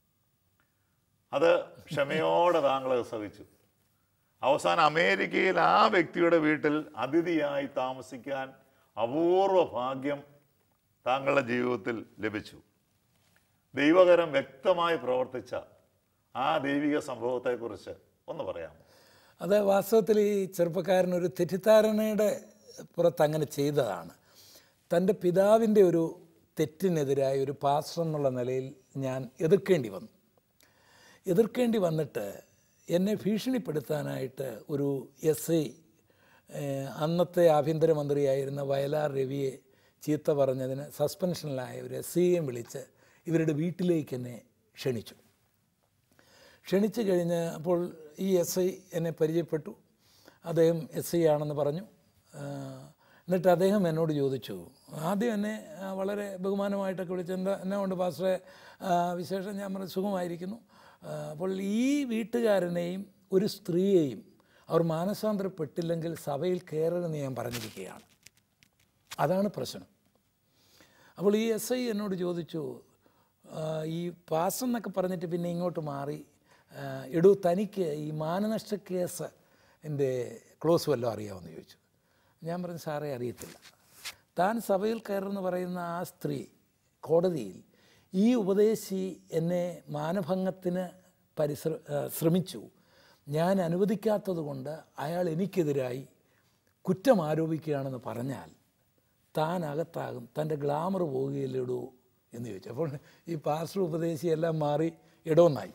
അത് ക്ഷമയോടെ താങ്കൾ സഹിച്ചു അവസാനം അമേരിക്കയിൽ ആ വ്യക്തിയുടെ വീട്ടിൽ അതിഥിയായി താമസിക്കാൻ അപൂർവ ഭാഗ്യം താങ്കളുടെ ജീവിതത്തിൽ ലഭിച്ചു ദൈവകരം വ്യക്തമായി പ്രവർത്തിച്ച ആ ദൈവിക സംഭവത്തെക്കുറിച്ച് ഒന്ന് പറയാമോ അത് വാസ്തവത്തിൽ ഈ ചെറുപ്പക്കാരൻ ഒരു തെറ്റിദ്ധാരണയുടെ പുറത്ത് അങ്ങനെ ചെയ്തതാണ് തൻ്റെ പിതാവിൻ്റെ ഒരു തെറ്റിനെതിരായ ഒരു പാസ്റ്റർ എന്നുള്ള നിലയിൽ ഞാൻ എതിർക്കേണ്ടി വന്നു എതിർക്കേണ്ടി വന്നിട്ട് എന്നെ ഭീഷണിപ്പെടുത്താനായിട്ട് ഒരു എസ് ഐ അന്നത്തെ ആഭ്യന്തരമന്ത്രിയായിരുന്ന വയലാർ രവിയെ ചീത്ത പറഞ്ഞതിന് സസ്പെൻഷനിലായ ഒരു എസ് ഐയെ വിളിച്ച് ഇവരുടെ വീട്ടിലേക്ക് എന്നെ ക്ഷണിച്ചു ക്ഷണിച്ചു കഴിഞ്ഞ് അപ്പോൾ ഈ എസ് ഐ എന്നെ പരിചയപ്പെട്ടു അദ്ദേഹം എസ് ഐ ആണെന്ന് പറഞ്ഞു ആ, എന്നിട്ട് അദ്ദേഹം എന്നോട് ചോദിച്ചു ആദ്യം എന്നെ ആ, വളരെ ബഹുമാനമായിട്ടൊക്കെ വിളിച്ച് എന്താ എന്നാ കൊണ്ട് പാസ്റ്ററെ ആ, വിശേഷം ഞാൻ പറഞ്ഞു സുഖമായിരിക്കുന്നു ആ, അപ്പോൾ ഈ വീട്ടുകാരനെയും ഒരു സ്ത്രീയെയും അവർ മാനസാന്തരപ്പെട്ടില്ലെങ്കിൽ സഭയിൽ കയറരുതെന്ന് ഞാൻ പറഞ്ഞിരിക്കുകയാണ് അതാണ് പ്രശ്നം അപ്പോൾ ഈ എസ് ഐ എന്നോട് ചോദിച്ചു ആ, ഈ പാസ് എന്നൊക്കെ പറഞ്ഞിട്ട് പിന്നെ ഇങ്ങോട്ട് മാറി ആ, എടൂ തനിക്ക് ഈ മാനനഷ്ട കേസ് എൻ്റെ ക്ലോസ് വല്ലതും അറിയാമെന്ന് ചോദിച്ചു ഞാൻ പറഞ്ഞു സാറേ അറിയത്തില്ല താൻ സഭയിൽ കയറെന്ന് പറയുന്ന ആ സ്ത്രീ കോടതിയിൽ ഈ ഉപദേശി എന്നെ മാനഭംഗത്തിന് പരിശ്ര ആ, ശ്രമിച്ചു ഞാൻ അനുവദിക്കാത്തത് കൊണ്ട് അയാൾ എനിക്കെതിരായി കുറ്റം ആരോപിക്കുകയാണെന്ന് പറഞ്ഞാൽ താൻ അകത്താകും തൻ്റെ ഗ്ലാമർ പോവുകയില്ലടൂ എന്ന് ചോദിച്ചു അപ്പോൾ ഈ പാസ്റ്റർ ഉപദേശി എല്ലാം മാറി ഇടവന്നായി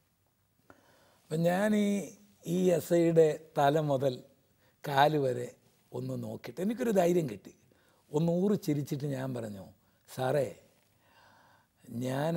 അപ്പം ഞാൻ ഈ ഈ എസ് ഐയുടെ തല മുതൽ കാല് വരെ ഒന്ന് നോക്കിയിട്ട് എനിക്കൊരു ധൈര്യം കിട്ടി ഒന്ന് ഊറി ചിരിച്ചിട്ട് ഞാൻ പറഞ്ഞു സാറേ ഞാൻ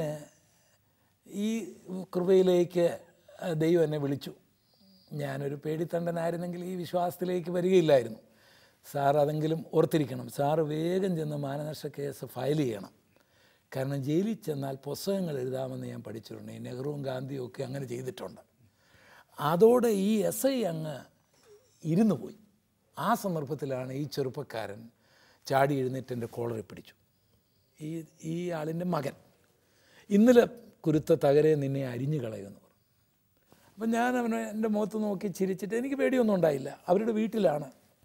ഈ കൃപയിലേക്ക് ദൈവം എന്നെ വിളിച്ചു ഞാനൊരു പേടിത്തണ്ടനായിരുന്നെങ്കിൽ ഈ വിശ്വാസത്തിലേക്ക് വരികയില്ലായിരുന്നു സാർ അതെങ്കിലും ഓർത്തിരിക്കണം സാറ് വേഗം ചെന്ന് മാനനഷ്ട കേസ് ഫയൽ ചെയ്യണം കാരണം ജയിലിൽ ചെന്നാൽ പുസ്തകങ്ങൾ എഴുതാമെന്ന് ഞാൻ പഠിച്ചിട്ടുണ്ട് ഈ നെഹ്റുവും ഗാന്ധിയും ഒക്കെ അങ്ങനെ ചെയ്തിട്ടുണ്ട് അതോടെ ഈ എസ് ഐ അങ്ങ് ഇരുന്നു പോയി ആ സന്ദർഭത്തിലാണ് ഈ ചെറുപ്പക്കാരൻ ചാടി എഴുന്നേറ്റ് എൻ്റെ കോളറെ പിടിച്ചു ഈ ഈ ആളിൻ്റെ മകൻ ഇന്നലെ കുരുത്ത തകരെ നിന്നെ അരിഞ്ഞു കളയുമെന്ന് പറഞ്ഞു അപ്പം ഞാൻ അവനെ എൻ്റെ മുഖത്ത് നോക്കി ചിരിച്ചിട്ട് എനിക്ക് പേടിയൊന്നും ഉണ്ടായില്ല അവരുടെ വീട്ടിലാണ്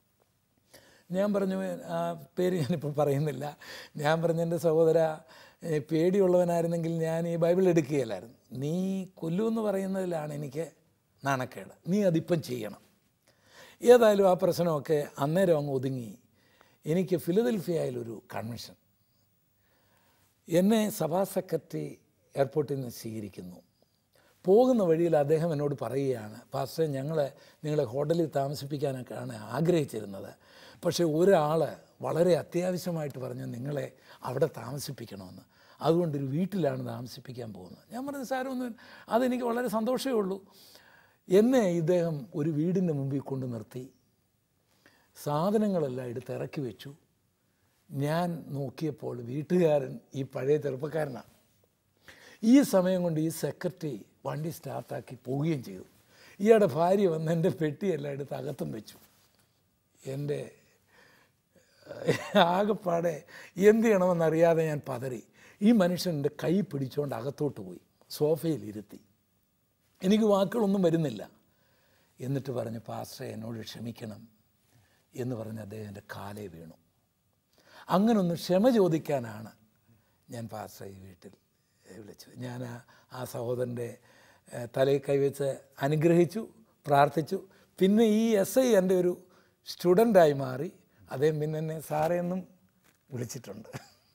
ഞാൻ പറഞ്ഞു ആ പേര് ഞാനിപ്പോൾ പറയുന്നില്ല ഞാൻ പറഞ്ഞു എൻ്റെ സഹോദര ഏ, പേടിയുള്ളവനായിരുന്നെങ്കിൽ ഞാൻ ഈ ബൈബിൾ എടുക്കുകയില്ലായിരുന്നു നീ കൊല്ലുമെന്ന് പറയുന്നതിലാണ് എനിക്ക് നാണക്കേട് നീ അതിപ്പം ചെയ്യണം ഏതായാലും ആ പ്രശ്നമൊക്കെ അന്നേരം അങ്ങ് ഒതുങ്ങി എനിക്ക് ഫിലദൽഫിയയിലൊരു കൺവെൻഷൻ എന്നെ സഭാ സെക്രട്ടറി എയർപോർട്ടിൽ നിന്ന് സ്വീകരിക്കുന്നു പോകുന്ന വഴിയിൽ അദ്ദേഹം എന്നോട് പറയുകയാണ് പാസ്റ്റർ ഞങ്ങൾ നിങ്ങളെ ഹോട്ടലിൽ താമസിപ്പിക്കാനൊക്കെയാണ് ആഗ്രഹിച്ചിരുന്നത് പക്ഷേ ഒരാൾ വളരെ അത്യാവശ്യമായിട്ട് പറഞ്ഞു നിങ്ങളെ അവിടെ താമസിപ്പിക്കണമെന്ന് അതുകൊണ്ടൊരു വീട്ടിലാണ് താമസിപ്പിക്കാൻ പോകുന്നത് ഞാൻ പറഞ്ഞു സാരമൊന്നും അതെനിക്ക് വളരെ സന്തോഷമേ ഉള്ളൂ എന്നെ ഇദ്ദേഹം ഒരു വീടിൻ്റെ മുമ്പിൽ കൊണ്ട് നിർത്തി സാധനങ്ങളെല്ലാം എടുത്ത് ഇറക്കി വെച്ചു ഞാൻ നോക്കിയപ്പോൾ വീട്ടുകാരൻ ഈ പഴയ ചെറുപ്പക്കാരനാണ് ഈ സമയം കൊണ്ട് ഈ സെക്രട്ടറി വണ്ടി സ്റ്റാർട്ടാക്കി പോവുകയും ചെയ്തു ഇയാളുടെ ഭാര്യ വന്ന് എൻ്റെ പെട്ടിയെല്ലാം എടുത്ത് അകത്തും വെച്ചു എൻ്റെ ആകെപ്പാടെ എന്ത് ചെയ്യണമെന്നറിയാതെ ഞാൻ പതറി ഈ മനുഷ്യൻ എൻ്റെ കൈ പിടിച്ചുകൊണ്ട് അകത്തോട്ട് പോയി സോഫയിൽ ഇരുത്തി എനിക്ക് വാക്കുകളൊന്നും വരുന്നില്ല എന്നിട്ട് പറഞ്ഞു പാസ്റ്ററെ എന്നോട് ക്ഷമിക്കണം എന്ന് പറഞ്ഞ് അദ്ദേഹം എൻ്റെ കാലേ വീണു അങ്ങനെ ഒന്ന് ക്ഷമ ചോദിക്കാനാണ് ഞാൻ പാസ്റ്ററെ ഈ വീട്ടിൽ ഏഹ്, വിളിച്ചത് ഞാൻ ആ- ആ സഹോദരൻ്റെ ഏഹ്, തലയിൽ കൈവച്ച് അനുഗ്രഹിച്ചു പ്രാർത്ഥിച്ചു പിന്നെ ഈ എസ് ഐ എൻ്റെ ഒരു സ്റ്റുഡൻ്റായി മാറി അദ്ദേഹം പിന്നെ എന്നെ സാറേ എന്നും വിളിച്ചിട്ടുണ്ട്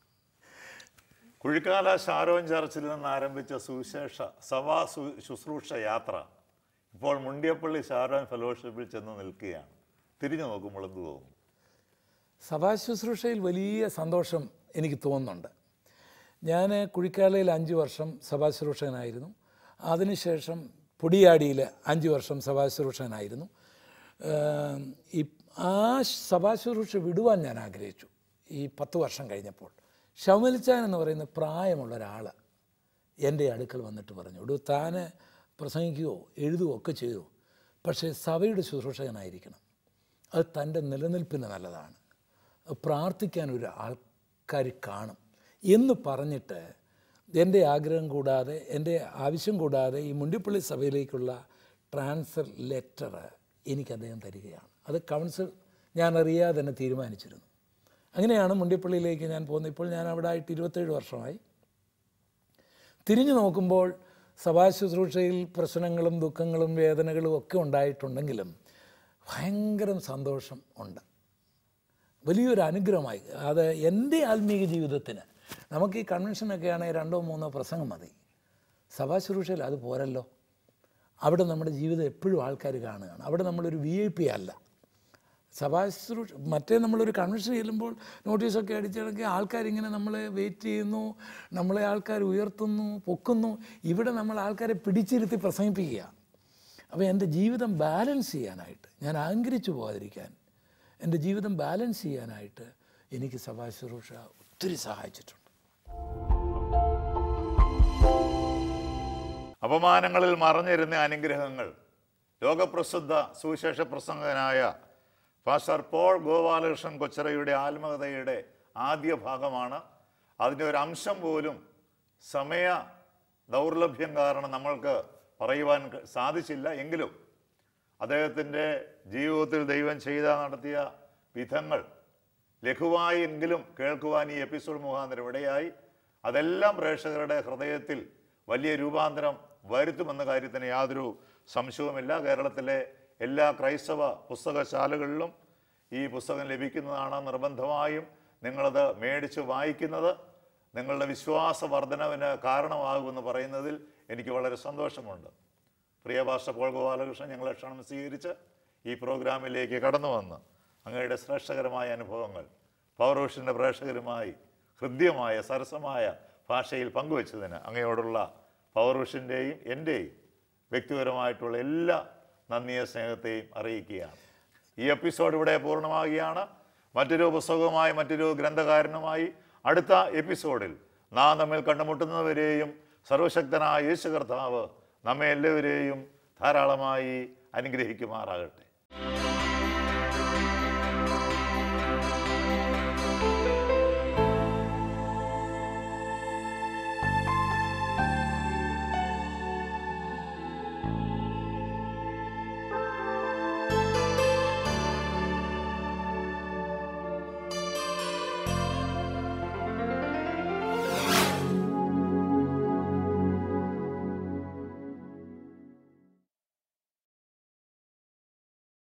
കുഴിക്കാല ഷാരോൻ ചർച്ചിൽ നിന്ന് ആരംഭിച്ച സുവിശേഷ സഭാ സു ശുശ്രൂഷ യാത്ര ഇപ്പോൾ മുണ്ടിയപ്പള്ളി ഷാരോൻ ഫെലോഷിപ്പിൽ ചെന്ന് നിൽക്കുകയാണ് തിരിഞ്ഞു നോക്കുമ്പോൾ എന്ത് തോന്നുന്നു സഭാ ശുശ്രൂഷയിൽ വലിയ സന്തോഷം എനിക്ക് തോന്നുന്നുണ്ട് ഞാൻ കുഴിക്കാലയിൽ അഞ്ച് വർഷം സഭാ ശുശ്രൂഷകനായിരുന്നു അതിനുശേഷം പൊടിയാടിയിൽ അഞ്ച് വർഷം സഭാ ശുശ്രൂഷകനായിരുന്നു ഏം, ഈ ആ സഭാ ശുശ്രൂഷ വിടുവാൻ ഞാൻ ആഗ്രഹിച്ചു ഈ പത്ത് വർഷം കഴിഞ്ഞപ്പോൾ ഷൗമലിച്ചാൻ എന്ന് പറയുന്ന പ്രായമുള്ള ഒരാൾ എൻ്റെ അടുക്കൽ വന്നിട്ട് പറഞ്ഞു ഒരു താന് പ്രസംഗിക്കുകയോ എഴുതുകയോ ഒക്കെ ചെയ്തു പക്ഷേ സഭയുടെ ശുശ്രൂഷകനായിരിക്കണം അത് തൻ്റെ നിലനിൽപ്പിന് നല്ലതാണ് അത് പ്രാർത്ഥിക്കാൻ ഒരു ആൾക്കാർ കാണും എന്ന് പറഞ്ഞിട്ട് എൻ്റെ ആഗ്രഹം കൂടാതെ എൻ്റെ ആവശ്യം കൂടാതെ ഈ മുണ്ടിപ്പള്ളി സഭയിലേക്കുള്ള ട്രാൻസ്ഫർ ലെറ്റർ എനിക്ക് അദ്ദേഹം തരികയാണ് അത് കൗൺസിൽ ഞാൻ അറിയാതെ തന്നെ തീരുമാനിച്ചിരുന്നു അങ്ങനെയാണ് മുണ്ടിപ്പള്ളിയിലേക്ക് ഞാൻ പോകുന്നത് ഇപ്പോൾ ഞാൻ അവിടെ ആയിട്ട് ഇരുപത്തേഴ് വർഷമായി തിരിഞ്ഞു നോക്കുമ്പോൾ സഭാ ശുശ്രൂഷയിൽ പ്രശ്നങ്ങളും ദുഃഖങ്ങളും വേദനകളും ഒക്കെ ഉണ്ടായിട്ടുണ്ടെങ്കിലും ഭയങ്കര സന്തോഷം ഉണ്ട് വലിയൊരു അനുഗ്രഹമായി അത് എൻ്റെ ആത്മീയ ജീവിതത്തിന് നമുക്ക് ഈ കൺവെൻഷനൊക്കെ ആണെങ്കിൽ രണ്ടോ മൂന്നോ പ്രസംഗം മതി സഭാ ശുശ്രൂഷയിൽ അത് പോരല്ലോ അവിടെ നമ്മുടെ ജീവിതം എപ്പോഴും ആൾക്കാർ കാണുകയാണ് അവിടെ നമ്മളൊരു വി ഐ പി അല്ല സഭാ ശുശ്രൂഷ മറ്റേ നമ്മളൊരു കൺവെൻഷൻ ചെല്ലുമ്പോൾ നോട്ടീസൊക്കെ അടിച്ചിടക്കി ആൾക്കാരിങ്ങനെ നമ്മളെ വെയിറ്റ് ചെയ്യുന്നു നമ്മളെ ആൾക്കാർ ഉയർത്തുന്നു പൊക്കുന്നു ഇവിടെ നമ്മൾ ആൾക്കാരെ പിടിച്ചിരുത്തി പ്രസംഗിപ്പിക്കുക അപ്പോൾ എൻ്റെ ജീവിതം ബാലൻസ് ചെയ്യാനായിട്ട് ഞാൻ അഹങ്കരിച്ചു പോകാതിരിക്കാൻ എൻ്റെ ജീവിതം ബാലൻസ് ചെയ്യാനായിട്ട് എനിക്ക് സഭാ ശുശ്രൂഷ ഒത്തിരി സഹായിച്ചിട്ടുണ്ട് അപമാനങ്ങളിൽ മറഞ്ഞിരുന്ന അനുഗ്രഹങ്ങൾ ലോകപ്രസിദ്ധ സുവിശേഷ പ്രസംഗകനായ ഫാസ്റ്റർ പോൾ ഗോപാലകൃഷ്ണൻ കൊച്ചറയുടെ ആത്മകഥയുടെ ആദ്യ ഭാഗമാണ് അതിൻ്റെ ഒരു അംശം പോലും സമയ ദൗർലഭ്യം കാരണം നമ്മൾക്ക് പറയുവാൻ ക- സാധിച്ചില്ല എങ്കിലും അദ്ദേഹത്തിൻ്റെ ജീവിതത്തിൽ ദൈവം ചെയ്ത നടത്തിയ വിധങ്ങൾ ലഘുവായി എങ്കിലും കേൾക്കുവാൻ ഈ എപ്പിസോഡ് മുഖാന്തരം ഇടയായി അതെല്ലാം പ്രേക്ഷകരുടെ ഹൃദയത്തിൽ വലിയ രൂപാന്തരം വരുത്തുമെന്ന കാര്യത്തിന് യാതൊരു സംശയവുമില്ല കേരളത്തിലെ എല്ലാ ക്രൈസ്തവ പുസ്തകശാലകളിലും ഈ പുസ്തകം ലഭിക്കുന്നതാണ് നിർബന്ധമായും നിങ്ങളത് മേടിച്ച് വായിക്കുന്നത് നിങ്ങളുടെ വിശ്വാസ വർധനവിന് കാരണമാകുമെന്ന് പറയുന്നതിൽ എനിക്ക് വളരെ സന്തോഷമുണ്ട് പ്രിയ ഭാഷ പോൾ ഗോപാലകൃഷ്ണൻ ഞങ്ങളെ ക്ഷണം സ്വീകരിച്ച് ഈ പ്രോഗ്രാമിലേക്ക് കടന്നു വന്ന് അങ്ങയുടെ ശ്രേഷ്ഠകരമായ അനുഭവങ്ങൾ പൗരോഷിൻ്റെ പ്രേക്ഷകരുമായി ഹൃദ്യമായ സരസമായ ഭാഷയിൽ പങ്കുവച്ചതിന് അങ്ങയോടുള്ള പൗരോഷിൻ്റെയും എൻ്റെയും വ്യക്തിപരമായിട്ടുള്ള എല്ലാ നന്ദിയ സ്നേഹത്തെയും അറിയിക്കുകയാണ് ഈ എപ്പിസോഡ് ഇവിടെ പൂർണ്ണമാകുകയാണ് മറ്റൊരു പുസ്തകവുമായി മറ്റൊരു ഗ്രന്ഥകാരനുമായി അടുത്ത എപ്പിസോഡിൽ നാം തമ്മിൽ കണ്ടുമുട്ടുന്നവരെയും സർവശക്തനായ യേശു കർത്താവ് നമ്മെ എല്ലാവരെയും ധാരാളമായി അനുഗ്രഹിക്കുമാറാകട്ടെ